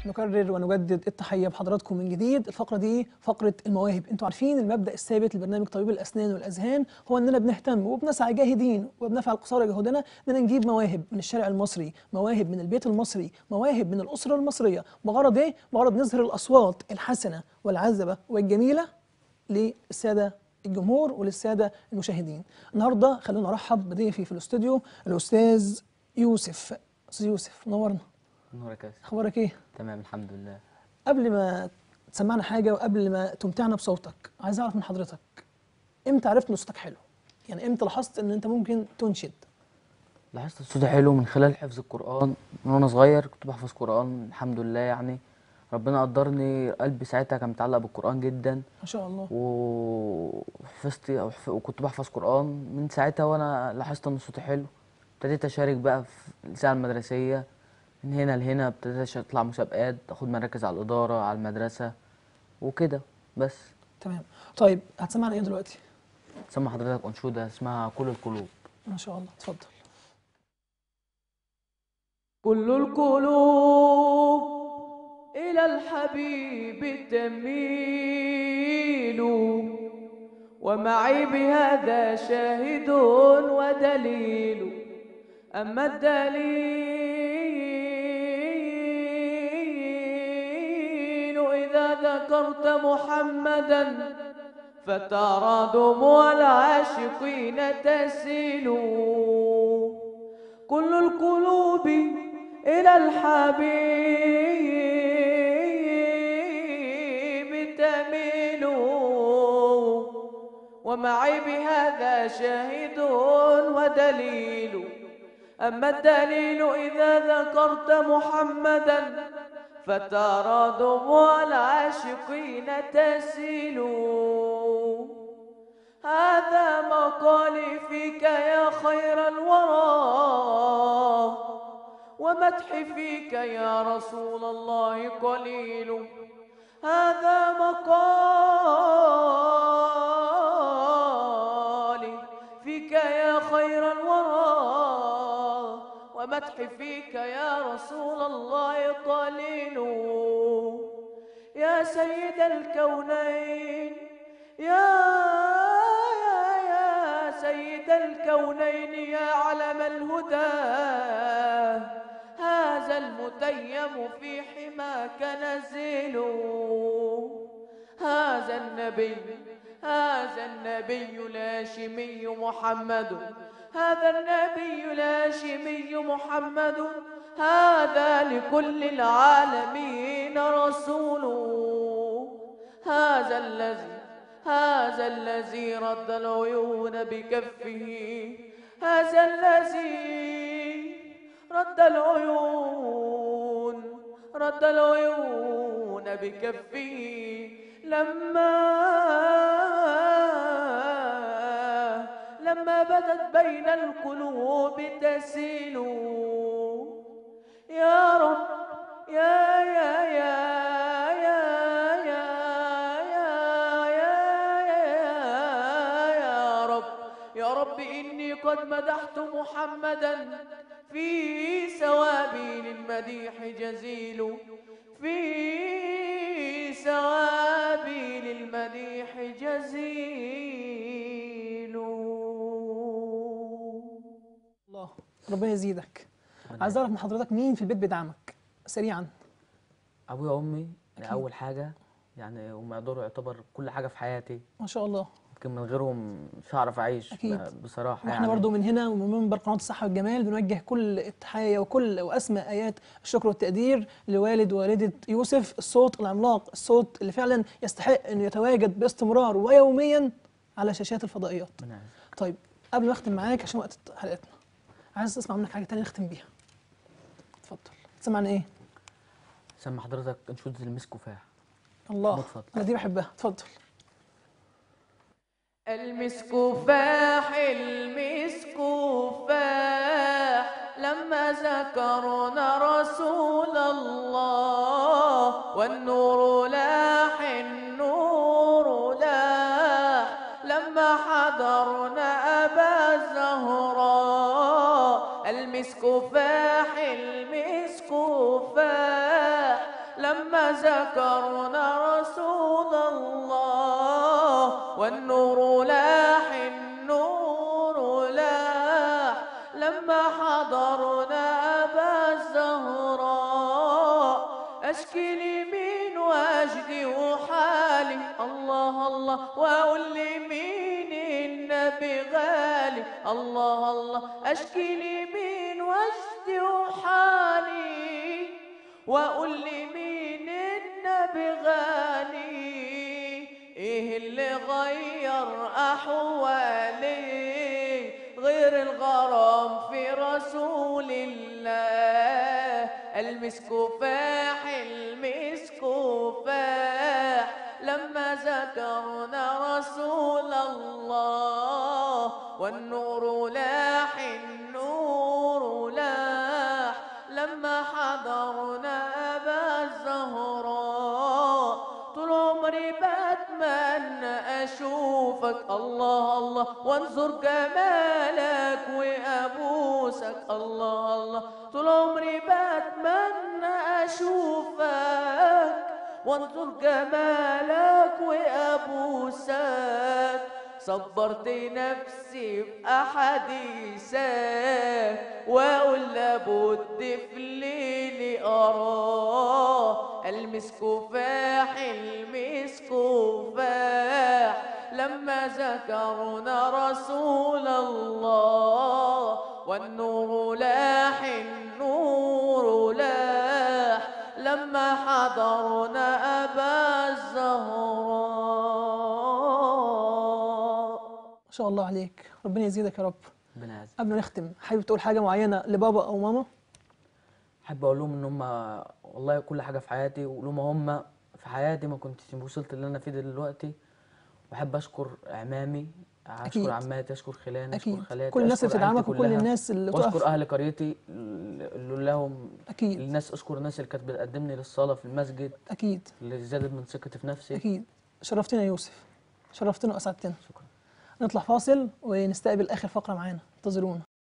نكرر ونجدد التحية بحضراتكم من جديد الفقرة دي فقرة المواهب انتوا عارفين المبدأ الثابت لبرنامج طبيب الأسنان والأذهان هو أننا بنهتم وبنسعى جاهدين وبنفعل قصارى جهودنا أننا نجيب مواهب من الشارع المصري مواهب من البيت المصري مواهب من الأسرة المصرية بغرض إيه؟ بغرض نظهر الأصوات الحسنة والعذبة والجميلة للسادة الجمهور وللسادة المشاهدين النهاردة خلونا نرحب بضيفي في الاستوديو الأستاذ يوسف أستاذ يوسف نورنا نورك يا أستاذ. أخبارك إيه؟ تمام الحمد لله قبل ما تسمعنا حاجة وقبل ما تمتعنا بصوتك عايز أعرف من حضرتك إمتى عرفت إن صوتك حلو؟ يعني إمتى لاحظت إن أنت ممكن تنشد؟ لاحظت صوتي حلو من خلال حفظ القرآن من وانا صغير كنت بحفظ قرآن الحمد لله يعني ربنا قدرني قلبي ساعتها كان متعلق بالقرآن جدا ما شاء الله وحفظت أو حف- وكنت بحفظ قرآن من ساعتها وانا لاحظت ان صوتي حلو ابتديت اشارك بقى في الإذاعة المدرسية من هنا لهنا ابتديت أش- اطلع مسابقات اخد مراكز على الإدارة على المدرسة وكده بس تمام طيب هتسمعنا إيه دلوقتي؟ سمع حضرتك أنشودة اسمها كل القلوب ما شاء الله اتفضل كل القلوب إلى الحبيب تميل ومعي بهذا شاهد ودليل أما الدليل إذا ذكرت محمدا فترى دموع العاشقين تسيل كل القلوب إلى الحبيب تميل ومعي بهذا شاهد ودليل أما الدليل إذا ذكرت محمدا فترى دموع العاشقين تسيل هذا مقالي فيك يا خير الورى ومدحي فيك يا رسول الله قليل هذا مقالي فيك يا خير الورى ومدحي فيك يا رسول الله قليل يا سيد الكونين يا يا يا سيد الكونين يا علم الهدى هذا المتيم في حماك نزيل هذا النبي هذا النبي الهاشمي محمد هذا النبي الهاشمي محمد هذا لكل العالمين رسول هذا الذي هذا الذي رد العيون بكفه هذا الذي رد العيون رد العيون بكفه لما لما بدت بين القلوب تسيل يا رب يا يا يا يا يا يا يا يا يا رب يا رب إني قد مدحت محمدا في ثوابي للمديح جزيل في ثوابي للمديح جزيل الله ربنا يزيدك عايز أعرف من حضرتك مين في البيت بيدعمك؟ سريعا ابويا وامي يعني اول حاجه يعني هم يقدروا يعتبر كل حاجه في حياتي ما شاء الله يمكن من غيرهم مش هعرف اعيش أكيد. ب- بصراحه واحنا يعني برضو من هنا ومن منبر قناه الصحه والجمال بنوجه كل التحايا وكل واسمى ايات الشكر والتقدير لوالد ووالده يوسف الصوت العملاق الصوت اللي فعلا يستحق انه يتواجد باستمرار ويوميا على شاشات الفضائيات ربنا يعزك. طيب قبل ما اختم معاك عشان وقت حلقتنا عايز اسمع منك حاجه تانية نختم بيها اتفضل تسمعنا ايه سمع حضرتك انشوده المسك وفاح الله اتفضل. انا دي بحبها اتفضل المسك فاح المسك فاح لما ذكرنا رسول الله والنور لاح النور لاح لما حضرنا أبا الزهراء المسك فاح المسك فاح لما ذكرنا رسول الله والنور لاح النور لاح لما حضرنا أبا الزهراء أشكي لمين وأجدي وحالي الله الله وأقول لمين النبي غالي الله الله أشكي لمين وأجدي وحالي وأقول لمين النبي غالي إيه اللي غير أحوالي غير الغرام في رسول الله المسك فاح المسك فاح لما ذكرنا رسول الله والنور لاح النور لاح لما حضرنا أبا الزهراء طول عمري بتمنى أشوفك الله الله وانظر جمالك وأبوسك الله الله طول عمري بتمنى أشوفك وانظر جمالك وأبوسك صبرت نفسي بأحاديثك وأقول لابد في ليلي أراه المسك فاح المسك فاح لما ذكرنا رسول الله والنور لاح النور لاح لما حضرنا أبا الزهراء ما شاء الله عليك ربنا يزيدك يا رب ربنا يعزك قبل ما نختم حابب تقول حاجه معينه لبابا او ماما احب اقول لهم ان هم والله كل حاجه في حياتي ولهم هم في حياتي ما كنتش وصلت اللي انا فيه ده دلوقتي بحب اشكر اعمامي أكيد. اشكر عماتي اشكر خلاني اكيد اشكر خالاتي كل الناس اللي أشكر عيلتي بتدعمك وكل كلها. الناس اللي واشكر تقف اهل قريتي اللي لهم اكيد الناس اشكر الناس اللي كانت بتقدمني للصلاه في المسجد اكيد اللي زادت من ثقتي في نفسي اكيد شرفتنا يا يوسف شرفتنا واسعدتنا شكرا نطلع فاصل ونستقبل اخر فقره معانا انتظرونا